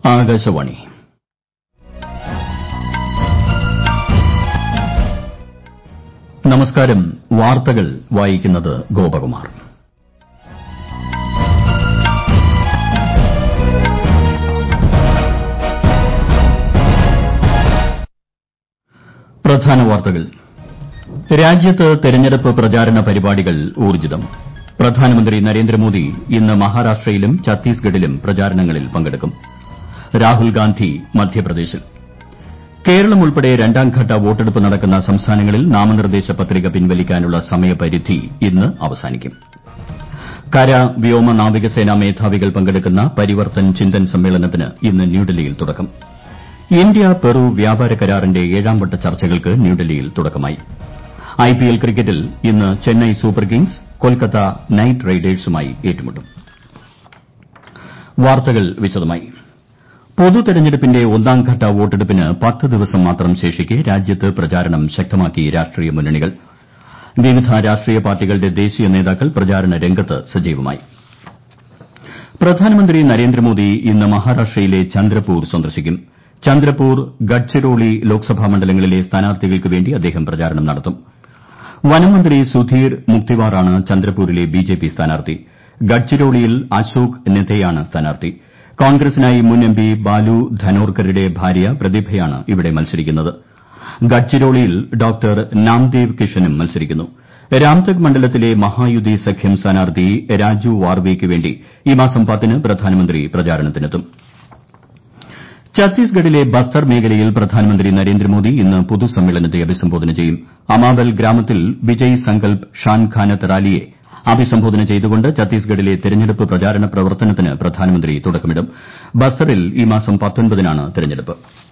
ആകാശവാണി നമസ്കാരം വാർത്തകൾ വായിക്കുന്നത് ഗോപകുമാർ പ്രധാന വാർത്തകൾ രാജ്യത്ത് തെരഞ്ഞെടുപ്പ് പ്രചാരണ പരിപാടികൾ ഊർജ്ജിതം പ്രധാനമന്ത്രി നരേന്ദ്രമോദി ഇന്ന് മഹാരാഷ്ട്രയിലും ഛത്തീസ്ഗഡിലും പ്രചാരണങ്ങളിൽ പങ്കെടുക്കും രാഹുൽ ഗാന്ധി മധ്യപ്രദേശിൽ കേരളം ഉൾപ്പെടെ രണ്ടാംഘട്ട വോട്ടെടുപ്പ് നടക്കുന്ന സംസ്ഥാനങ്ങളിൽ നാമനിർദ്ദേശ പത്രിക പിൻവലിക്കാനുള്ള സമയപരിധി ഇന്ന് അവസാനിക്കും കര വ്യോമ നാവികസേനാ മേധാവികൾ പങ്കെടുക്കുന്ന പരിവർത്തൻ ചിന്തൻ സമ്മേളനത്തിന് ഇന്ന് ന്യൂഡൽഹിയിൽ തുടക്കം ഇന്ത്യ പെറു വ്യാപാര കരാറിന്റെ ഏഴാംവട്ട ചർച്ചകൾക്ക് ന്യൂഡൽഹിയിൽ തുടക്കമായി ഐപിഎൽ ക്രിക്കറ്റിൽ ഇന്ന് Chennai Super Kings Kolkata Knight റൈഡേഴ്സുമായി ഏറ്റുമുട്ടും വാർത്തകൾ വിശദമായി പൊതു തെരഞ്ഞെടുപ്പിന്റെ ഒന്നാംഘട്ട വോട്ടെടുപ്പിന് പത്ത് ദിവസം മാത്രം ശേഷിക്കെ രാജ്യത്ത് പ്രചാരണം ശക്തമാക്കി രാഷ്ട്രീയ മുന്നണികൾ വിവിധ രാഷ്ട്രീയ പാർട്ടികളുടെ ദേശീയ നേതാക്കൾ പ്രചാരണ രംഗത്ത് സജീവമായി പ്രധാനമന്ത്രി നരേന്ദ്രമോദി ഇന്ന് മഹാരാഷ്ട്രയിലെ ചന്ദ്രപൂർ സന്ദർശിക്കും ചന്ദ്രപൂർ ഗഡ്ചിറോളി ലോക്സഭാ മണ്ഡലങ്ങളിലെ സ്ഥാനാർത്ഥികൾക്ക് വേണ്ടി അദ്ദേഹം പ്രചാരണം നടത്തും വനംമന്ത്രി സുധീർ മുക്തിവാറാണ് ചന്ദ്രപൂരിലെ ബിജെപി സ്ഥാനാർത്ഥി ഗഡ്ചിരോളിയിൽ അശോക് നെതയാണ് സ്ഥാനാർത്ഥി കോൺഗ്രസിനായി മുൻ എംപി ബാലു ധനോർക്കറുടെ ഭാര്യ പ്രതിഭയാണ് ഇവിടെ മത്സരിക്കുന്നത് ഗഡ്ചിരോളിയിൽ ഡോക്ടർ നാംദേവ് കിഷനും മത്സരിക്കുന്നു രാംതക് മണ്ഡലത്തിലെ മഹായുതി സഖ്യം സ്ഥാനാർത്ഥി രാജു വാർവേയ്ക്ക് വേണ്ടി ഈ മാസം പത്തിന് പ്രധാനമന്ത്രി പ്രചാരണത്തിനെത്തും ഛത്തീസ്ഗഡിലെ ബസ്തർ മേഖലയിൽ പ്രധാനമന്ത്രി നരേന്ദ്രമോദി ഇന്ന് പൊതുസമ്മേളനത്തെ അഭിസംബോധന ചെയ്യും അമാവൽ ഗ്രാമത്തിൽ വിജയ് സങ്കൽപ് ഷാൻ ഖാനത്ത് റാലിയെ അഭിസംബോധന ചെയ്തുകൊണ്ട് ഛത്തീസ്ഗഡിലെ തെരഞ്ഞെടുപ്പ് പ്രചാരണ പ്രവർത്തനത്തിന് പ്രധാനമന്ത്രി തുടക്കമിടും ബസ്തറിൽ ഈ മാസം പത്തൊൻപതിനാണ് തെരഞ്ഞെടുപ്പ്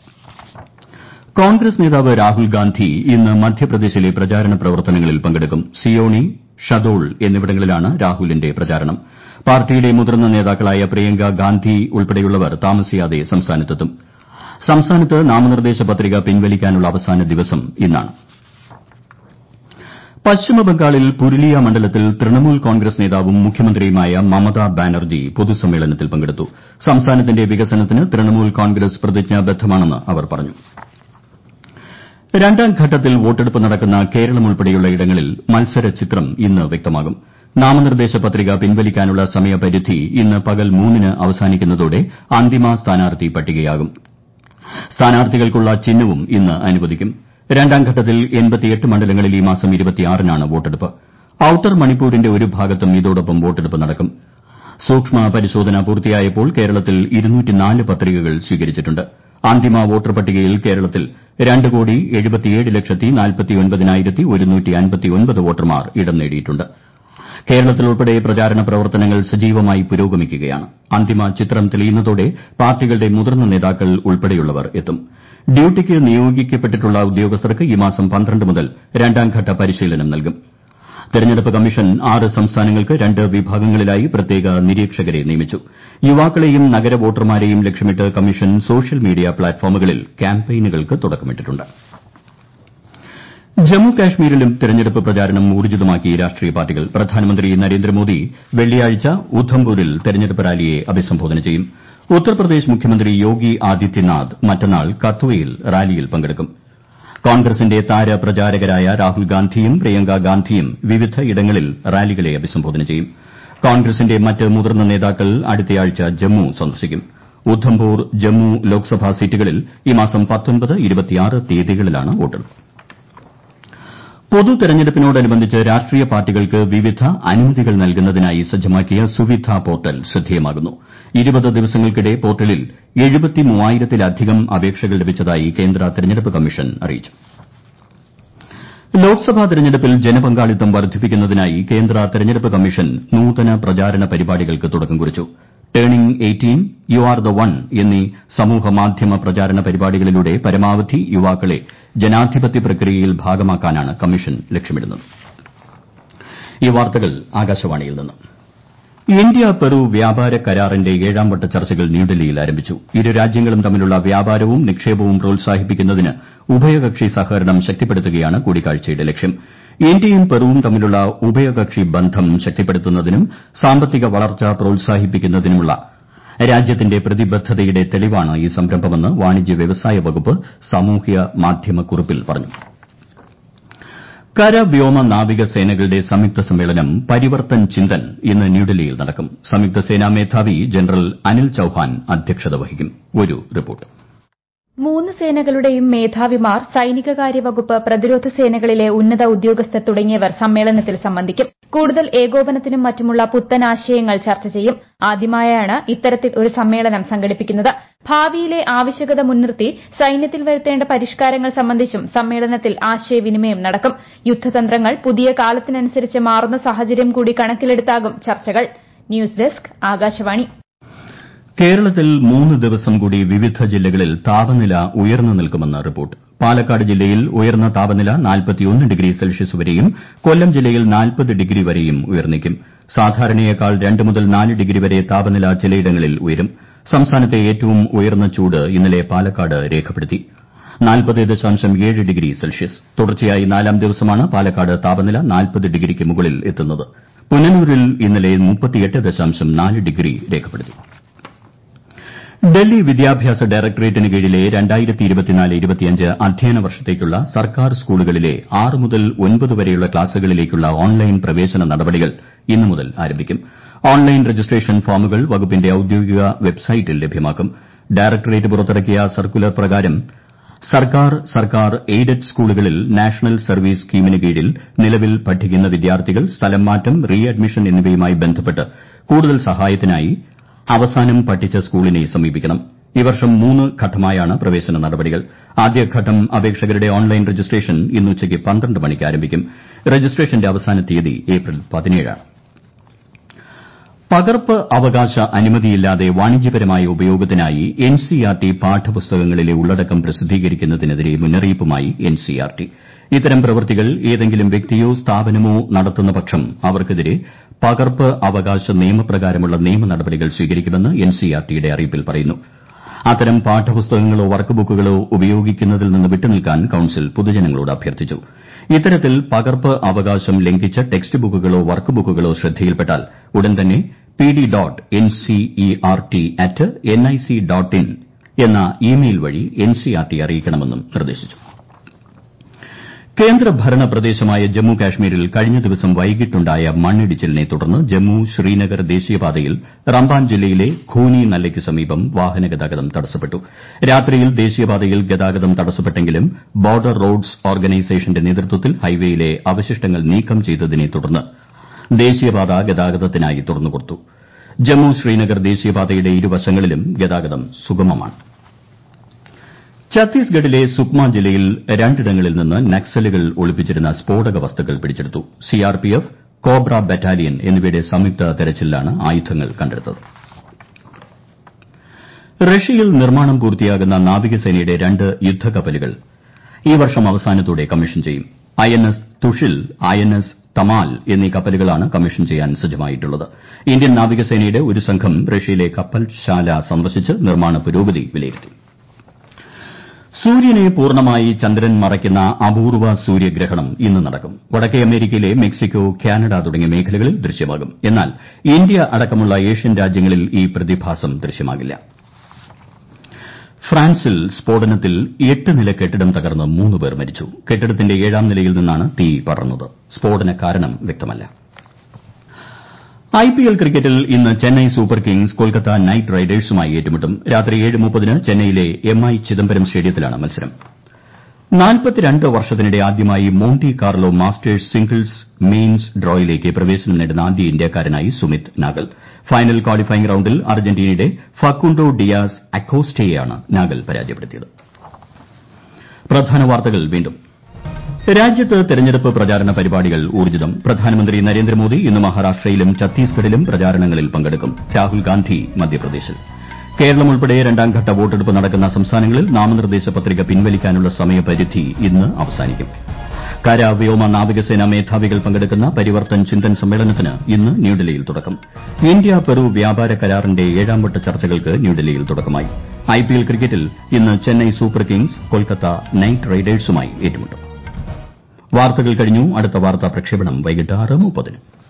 കോൺഗ്രസ് നേതാവ് രാഹുൽ ഗാന്ധി ഇന്ന് മധ്യപ്രദേശിലെ പ്രചാരണ പ്രവർത്തനങ്ങളിൽ പങ്കെടുക്കും സിയോണി ഷദോൾ എന്നിവിടങ്ങളിലാണ് രാഹുലിന്റെ പ്രചാരണം പാർട്ടിയുടെ മുതിർന്ന നേതാക്കളായ പ്രിയങ്ക ഗാന്ധി ഉൾപ്പെടെയുള്ളവർ താമസിയാതെ സംസ്ഥാനത്തെത്തും സംസ്ഥാനത്ത് നാമനിർദ്ദേശ പത്രിക പിൻവലിക്കാനുള്ള അവസാന ദിവസം ഇന്നാണ് പശ്ചിമബംഗാളിൽ പുരുലിയ മണ്ഡലത്തിൽ തൃണമൂൽ കോൺഗ്രസ് നേതാവും മുഖ്യമന്ത്രിയുമായ മമതാ ബാനർജി പൊതുസമ്മേളനത്തിൽ പങ്കെടുത്തു സംസ്ഥാനത്തിന്റെ വികസനത്തിന് തൃണമൂൽ കോൺഗ്രസ് പ്രതിജ്ഞാബദ്ധമാണെന്ന് അവർ പറഞ്ഞു രണ്ടാം ഘട്ടത്തിൽ വോട്ടെടുപ്പ് നടക്കുന്ന കേരളം ഉൾപ്പെടെയുള്ള ഇടങ്ങളിൽ മത്സരചിത്രം ഇന്ന് വ്യക്തമാകും നാമനിർദ്ദേശ പത്രിക പിൻവലിക്കാനുള്ള സമയപരിധി ഇന്ന് പകൽ മൂന്നിന് അവസാനിക്കുന്നതോടെ അന്തിമ സ്ഥാനാർത്ഥി പട്ടികയാകും സ്ഥാനാർത്ഥികൾക്കുള്ള ചിഹ്നവും ഇന്ന് അനുവദിക്കും രണ്ടാം ഘട്ടത്തിൽ മണ്ഡലങ്ങളിൽ ഈ മാസം നാണ് വോട്ടെടുപ്പ് ഔട്ടർ മണിപ്പൂരിന്റെ ഒരു ഭാഗത്തും ഇതോടൊപ്പം വോട്ടെടുപ്പ് നടക്കും സൂക്ഷ്മ പരിശോധന പൂർത്തിയായപ്പോൾ കേരളത്തിൽ പത്രികകൾ സ്വീകരിച്ചിട്ടുണ്ട് അന്തിമ വോട്ടർ പട്ടികയിൽ കേരളത്തിൽ രണ്ട് കോടി എഴുപത്തിയേഴ് ലക്ഷത്തി നാൽപ്പത്തിയൊൻപതിനായിരത്തി ഒരുന്നൂറ്റി അൻപത്തിയൊൻപത് വോട്ടർമാർ ഇടം നേടിയിട്ടുണ്ട് കേരളത്തിൽ ഉൾപ്പെടെ പ്രചാരണ പ്രവർത്തനങ്ങൾ സജീവമായി പുരോഗമിക്കുകയാണ് അന്തിമ ചിത്രം തെളിയുന്നതോടെ പാർട്ടികളുടെ മുതിർന്ന നേതാക്കൾ ഉൾപ്പെടെയുള്ളവർ എത്തും ഡ്യൂട്ടിക്ക് നിയോഗിക്കപ്പെട്ടിട്ടുള്ള ഉദ്യോഗസ്ഥർക്ക് ഈ മാസം പന്ത്രണ്ട് മുതൽ രണ്ടാംഘട്ട പരിശീലനം നൽകും തെരഞ്ഞെടുപ്പ് കമ്മീഷൻ ആറ് സംസ്ഥാനങ്ങൾക്ക് രണ്ട് വിഭാഗങ്ങളിലായി പ്രത്യേക നിരീക്ഷകരെ നിയമിച്ചു യുവാക്കളെയും നഗര വോട്ടർമാരെയും ലക്ഷ്യമിട്ട് കമ്മീഷൻ സോഷ്യൽ മീഡിയ പ്ലാറ്റ്ഫോമുകളിൽ ക്യാമ്പയിനുകൾക്ക് തുടക്കമിട്ടിട്ടുണ്ട് ജമ്മു കാശ്മീരിലും തെരഞ്ഞെടുപ്പ് പ്രചാരണം ഊർജ്ജിതമാക്കി രാഷ്ട്രീയ പാർട്ടികൾ പ്രധാനമന്ത്രി നരേന്ദ്രമോദി വെള്ളിയാഴ്ച ഉധംപൂരിൽ തെരഞ്ഞെടുപ്പ് റാലിയെ അഭിസംബോധന ചെയ്യും ഉത്തർപ്രദേശ് മുഖ്യമന്ത്രി യോഗി ആദിത്യനാഥ് മറ്റന്നാൾ കത്വയിൽ റാലിയിൽ പങ്കെടുക്കും കോൺഗ്രസിന്റെ താരപ്രചാരകരായ രാഹുൽ ഗാന്ധിയും പ്രിയങ്ക ഗാന്ധിയും വിവിധ ഇടങ്ങളിൽ റാലികളെ അഭിസംബോധന ചെയ്യും കോൺഗ്രസിന്റെ മറ്റ് മുതിർന്ന നേതാക്കൾ അടുത്തയാഴ്ച ജമ്മു സന്ദർശിക്കും ഉധംപൂർ ജമ്മു ലോക്സഭാ സീറ്റുകളിൽ ഈ മാസം തീയതികളിലാണ് വോട്ടെടുപ്പ് പൊതു തെരഞ്ഞെടുപ്പിനോടനുബന്ധിച്ച് രാഷ്ട്രീയ പാർട്ടികൾക്ക് വിവിധ അനുമതികൾ നൽകുന്നതിനായി സജ്ജമാക്കിയ സുവിധ പോർട്ടൽ ശ്രദ്ധേയമാകുന്നു ഇരുപത് ദിവസങ്ങൾക്കിടെ പോർട്ടലിൽ എഴുപത്തിമൂവായിരത്തിലധികം അപേക്ഷകൾ ലഭിച്ചതായി കേന്ദ്ര തെരഞ്ഞെടുപ്പ് കമ്മീഷൻ അറിയിച്ചു ലോക്സഭാ തെരഞ്ഞെടുപ്പിൽ ജനപങ്കാളിത്തം വർദ്ധിപ്പിക്കുന്നതിനായി കേന്ദ്ര തെരഞ്ഞെടുപ്പ് കമ്മീഷൻ നൂതന പ്രചാരണ പരിപാടികൾക്ക് തുടക്കം കുറിച്ചു turning eighteen you are the one എന്നീ സമൂഹമാധ്യമ പ്രചാരണ പരിപാടികളിലൂടെ പരമാവധി യുവാക്കളെ ജനാധിപത്യ പ്രക്രിയയിൽ ഭാഗമാക്കാനാണ് കമ്മീഷൻ ലക്ഷ്യമിടുന്നത് ഇന്ത്യ പെറു വ്യാപാര കരാറിന്റെ ഏഴാംവട്ട ചർച്ചകൾ ന്യൂഡൽഹിയിൽ ആരംഭിച്ചു ഇരു രാജ്യങ്ങളും തമ്മിലുള്ള വ്യാപാരവും നിക്ഷേപവും പ്രോത്സാഹിപ്പിക്കുന്നതിന് ഉഭയകക്ഷി സഹകരണം ശക്തിപ്പെടുത്തുകയാണ് കൂടിക്കാഴ്ചയുടെ ലക്ഷ്യം ഇന്ത്യയും പെറുവും തമ്മിലുള്ള ഉഭയകക്ഷി ബന്ധം ശക്തിപ്പെടുത്തുന്നതിനും സാമ്പത്തിക വളർച്ച പ്രോത്സാഹിപ്പിക്കുന്നതിനുമുള്ള രാജ്യത്തിന്റെ പ്രതിബദ്ധതയുടെ തെളിവാണ് ഈ സംരംഭമെന്ന് വാണിജ്യ വ്യവസായ വകുപ്പ് സാമൂഹ്യ മാധ്യമ കുറിപ്പിൽ പറഞ്ഞു കര വ്യോമ നാവിക സേനകളുടെ സംയുക്ത സമ്മേളനം പരിവർത്തൻ ചിന്തൻ ഇന്ന് ന്യൂഡൽഹിയിൽ നടക്കും സംയുക്ത സേനാ മേധാവി ജനറൽ അനിൽ ചൌഹാൻ അധ്യക്ഷത വഹിക്കും ഒരു റിപ്പോർട്ട് മൂന്ന് സേനകളുടെയും മേധാവിമാർ സൈനികകാര്യ വകുപ്പ് പ്രതിരോധ സേനകളിലെ ഉന്നത ഉദ്യോഗസ്ഥർ തുടങ്ങിയവർ സമ്മേളനത്തിൽ സംബന്ധിക്കും കൂടുതൽ ഏകോപനത്തിനും മറ്റുമുള്ള പുത്തൻ ആശയങ്ങൾ ചർച്ച ചെയ്യും ആദ്യമായാണ് ഇത്തരത്തിൽ ഒരു സമ്മേളനം സംഘടിപ്പിക്കുന്നത് ഭാവിയിലെ ആവശ്യകത മുൻനിർത്തി സൈന്യത്തിൽ വരുത്തേണ്ട പരിഷ്കാരങ്ങൾ സംബന്ധിച്ചും സമ്മേളനത്തിൽ ആശയവിനിമയം നടക്കും യുദ്ധതന്ത്രങ്ങൾ പുതിയ കാലത്തിനനുസരിച്ച് മാറുന്ന സാഹചര്യം കൂടി കണക്കിലെടുത്താകും ചർച്ചകൾ ന്യൂസ് ഡെസ്ക് ആകാശവാണി കേരളത്തിൽ മൂന്ന് ദിവസം കൂടി വിവിധ ജില്ലകളിൽ താപനില ഉയർന്നു നിൽക്കുമെന്ന് റിപ്പോർട്ട് പാലക്കാട് ജില്ലയിൽ ഉയർന്ന താപനില ഡിഗ്രി സെൽഷ്യസ് വരെയും കൊല്ലം ജില്ലയിൽ ഡിഗ്രി വരെയും ഉയർന്നേക്കും സാധാരണയേക്കാൾ രണ്ട് മുതൽ നാല് ഡിഗ്രി വരെ താപനില ചിലയിടങ്ങളിൽ ഉയരും സംസ്ഥാനത്തെ ഏറ്റവും ഉയർന്ന ചൂട് ഇന്നലെ പാലക്കാട് രേഖപ്പെടുത്തി ഡിഗ്രി സെൽഷ്യസ് തുടർച്ചയായി നാലാം ദിവസമാണ് പാലക്കാട് താപനില ഡിഗ്രിക്ക് മുകളിൽ എത്തുന്നത് പുനലൂരിൽ ഇന്നലെ ഡിഗ്രി രേഖപ്പെടുത്തി ഡൽഹി വിദ്യാഭ്യാസ ഡയറക്ടറേറ്റിന് കീഴിലെ അധ്യയന വർഷത്തേക്കുള്ള സർക്കാർ സ്കൂളുകളിലെ ആറ് മുതൽ ഒൻപത് വരെയുള്ള ക്ലാസുകളിലേക്കുള്ള ഓൺലൈൻ പ്രവേശന നടപടികൾ ഇന്നു മുതൽ ആരംഭിക്കും ഓൺലൈൻ രജിസ്ട്രേഷൻ ഫോമുകൾ വകുപ്പിന്റെ ഔദ്യോഗിക വെബ്സൈറ്റിൽ ലഭ്യമാക്കും ഡയറക്ടറേറ്റ് പുറത്തിറക്കിയ സർക്കുലർ പ്രകാരം സർക്കാർ സർക്കാർ എയ്ഡഡ് സ്കൂളുകളിൽ നാഷണൽ സർവീസ് സ്കീമിന് കീഴിൽ നിലവിൽ പഠിക്കുന്ന വിദ്യാർത്ഥികൾ സ്ഥലം മാറ്റം റീ അഡ്മിഷൻ എന്നിവയുമായി ബന്ധപ്പെട്ട് കൂടുതൽ സഹായത്തിനായി അവസാനം പഠിച്ച സ്കൂളിനെ സമീപിക്കണം ഈ വർഷം മൂന്ന് ഘട്ടമായാണ് പ്രവേശന നടപടികൾ ആദ്യഘട്ടം അപേക്ഷകരുടെ ഓൺലൈൻ രജിസ്ട്രേഷൻ ഇന്ന് ഉച്ചയ്ക്ക് പന്ത്രണ്ട് മണിക്ക് ആരംഭിക്കും രജിസ്ട്രേഷന്റെ അവസാന തീയതി ഏപ്രിൽ പതിനേഴാണ് പകർപ്പ് അവകാശ അനുമതിയില്ലാതെ വാണിജ്യപരമായ ഉപയോഗത്തിനായി എൻസിഇആർടി പാഠപുസ്തകങ്ങളിലെ ഉള്ളടക്കം പ്രസിദ്ധീകരിക്കുന്നതിനെതിരെ മുന്നറിയിപ്പുമായി എൻസിഇആർടി ഇത്തരം പ്രവൃത്തികൾ ഏതെങ്കിലും വ്യക്തിയോ സ്ഥാപനമോ നടത്തുന്ന പക്ഷം അവർക്കെതിരെ പകർപ്പ് അവകാശ നിയമപ്രകാരമുള്ള നിയമ നടപടികൾ സ്വീകരിക്കുമെന്ന് എൻസിഇആർടിയുടെ അറിയിപ്പിൽ പറയുന്നു അത്തരം പാഠപുസ്തകങ്ങളോ വർക്ക് ബുക്കുകളോ ഉപയോഗിക്കുന്നതിൽ നിന്ന് വിട്ടുനിൽക്കാൻ കൌൺസിൽ പൊതുജനങ്ങളോട് അഭ്യർത്ഥിച്ചു ഇത്തരത്തിൽ പകർപ്പ് അവകാശം ലംഘിച്ച ടെക്സ്റ്റ് ബുക്കുകളോ വർക്ക് ബുക്കുകളോ ശ്രദ്ധയിൽപ്പെട്ടാൽ ഉടൻ തന്നെ P D dot N C E R T at N I C dot in എന്ന ഇമെയിൽ വഴി എൻസിഇആർടി അറിയിക്കണമെന്നും നിർദ്ദേശിച്ചു കേന്ദ്രഭരണ പ്രദേശമായ ജമ്മു കാശ്മീരിൽ കഴിഞ്ഞ ദിവസം വൈകിട്ടുണ്ടായ മണ്ണിടിച്ചിലിനെ തുടർന്ന് ജമ്മു ശ്രീനഗർ ദേശീയപാതയിൽ റംബാൻ ജില്ലയിലെ ഖൂനി നല്ലയ്ക്ക് സമീപം വാഹനഗതാഗതം തടസ്സപ്പെട്ടു രാത്രിയിൽ ദേശീയപാതയിൽ ഗതാഗതം തടസ്സപ്പെട്ടെങ്കിലും ബോർഡർ റോഡ്സ് ഓർഗനൈസേഷന്റെ നേതൃത്വത്തിൽ ഹൈവേയിലെ അവശിഷ്ടങ്ങൾ നീക്കം ചെയ്തതിനെ തുടർന്ന് ദേശീയപാത ഗതാഗതത്തിനായി തുറന്നുകൊടുത്തു ജമ്മു ശ്രീനഗർ ദേശീയപാതയുടെ ഇരുവശങ്ങളിലും ഗതാഗതം സുഗമമാണ് ഛത്തീസ്ഗഡിലെ സുക്മ ജില്ലയിൽ രണ്ടിടങ്ങളിൽ നിന്ന് നക്സലുകൾ ഒളിപ്പിച്ചിരുന്ന സ്ഫോടക വസ്തുക്കൾ പിടിച്ചെടുത്തു സിആർപിഎഫ് കോബ്ര ബറ്റാലിയൻ എന്നിവയുടെ സംയുക്ത തെരച്ചിലിലാണ് ആയുധങ്ങൾ കണ്ടെടുത്തത് റഷ്യയിൽ നിർമ്മാണം പൂർത്തിയാകുന്ന നാവികസേനയുടെ രണ്ട് യുദ്ധക്കപ്പലുകൾ ഈ വർഷം അവസാനത്തോടെ കമ്മീഷൻ ചെയ്യും ഐഎൻഎസ് തുഷിൽ ഐഎൻഎസ് തമാൽ എന്നീ കപ്പലുകളാണ് കമ്മീഷൻ ചെയ്യാൻ സജ്ജമായിട്ടുള്ളത് ഇന്ത്യൻ നാവികസേനയുടെ ഒരു സംഘം റഷ്യയിലെ കപ്പൽശാല സന്ദർശിച്ച് നിർമ്മാണ പുരോഗതി വിലയിരുത്തി സൂര്യനെ പൂർണ്ണമായി ചന്ദ്രൻ മറയ്ക്കുന്ന അപൂർവ സൂര്യഗ്രഹണം ഇന്ന് നടക്കും വടക്കേ അമേരിക്കയിലെ മെക്സിക്കോ കാനഡ തുടങ്ങിയ മേഖലകളിൽ ദൃശ്യമാകും എന്നാൽ ഇന്ത്യ അടക്കമുള്ള ഏഷ്യൻ രാജ്യങ്ങളിൽ ഈ പ്രതിഭാസം ദൃശ്യമാകില്ല ഫ്രാൻസിൽ സ്ഫോടനത്തിൽ എട്ട് നില കെട്ടിടം തകർന്ന് മൂന്ന് പേർ മരിച്ചു കെട്ടിടത്തിന്റെ ഏഴാം നിലയിൽ നിന്നാണ് തീ പടർന്നത് സ്ഫോടന കാരണം വ്യക്തമല്ല ഐപിഎൽ ക്രിക്കറ്റിൽ ഇന്ന് Chennai Super Kings Kolkata Knight റൈഡേഴ്സുമായി ഏറ്റുമുട്ടും രാത്രി ഏഴ് മുപ്പതിന് ചെന്നൈയിലെ എം ഐ ചിദംബരം സ്റ്റേഡിയത്തിലാണ് മത്സരം നാൽപ്പത്തിരണ്ട് വർഷത്തിനിടെ ആദ്യമായി Monte Carlo Masters singles mains ഡ്രോയിലേക്ക് പ്രവേശനം നേടുന്ന ആദ്യ ഇന്ത്യക്കാരനായി സുമിത് നാഗൽ ഫൈനൽ ക്വാളിഫയിംഗ് റൌണ്ടിൽ അർജന്റീനയുടെ ഫക്കുണ്ടോ ഡിയാസ് അക്കോസ്റ്റയെയാണ് നാഗൽ പരാജയപ്പെടുത്തിയത് രാജ്യത്ത് തെരഞ്ഞെടുപ്പ് പ്രചാരണ പരിപാടികൾ ഊർജ്ജിതം പ്രധാനമന്ത്രി നരേന്ദ്രമോദി ഇന്ന് മഹാരാഷ്ട്രയിലും ഛത്തീസ്ഗഡിലും പ്രചാരണങ്ങളിൽ പങ്കെടുക്കും രാഹുൽ ഗാന്ധി മധ്യപ്രദേശിൽ കേരളം ഉൾപ്പെടെ രണ്ടാംഘട്ട വോട്ടെടുപ്പ് നടക്കുന്ന സംസ്ഥാനങ്ങളിൽ നാമനിർദ്ദേശ പത്രിക പിൻവലിക്കാനുള്ള സമയപരിധി ഇന്ന് അവസാനിക്കും കര വ്യോമ നാവികസേനാ മേധാവികൾ പങ്കെടുക്കുന്ന പരിവർത്തൻ ചിന്തൻ സമ്മേളനത്തിന് ഇന്ന് ന്യൂഡൽഹിയിൽ തുടക്കം ഇന്ത്യ പെറു വ്യാപാര കരാറിന്റെ ഏഴാംവട്ട ചർച്ചകൾക്ക് ന്യൂഡൽഹിയിൽ തുടക്കമായി ഐപിഎൽ ക്രിക്കറ്റിൽ ഇന്ന് Chennai Super Kings Kolkata Knight റൈഡേഴ്സുമായി ഏറ്റുമുട്ടും വാർത്തകൾ കഴിഞ്ഞു അടുത്ത വാർത്താ പ്രക്ഷേപണം വൈകിട്ട് ആറ് മുപ്പതിന്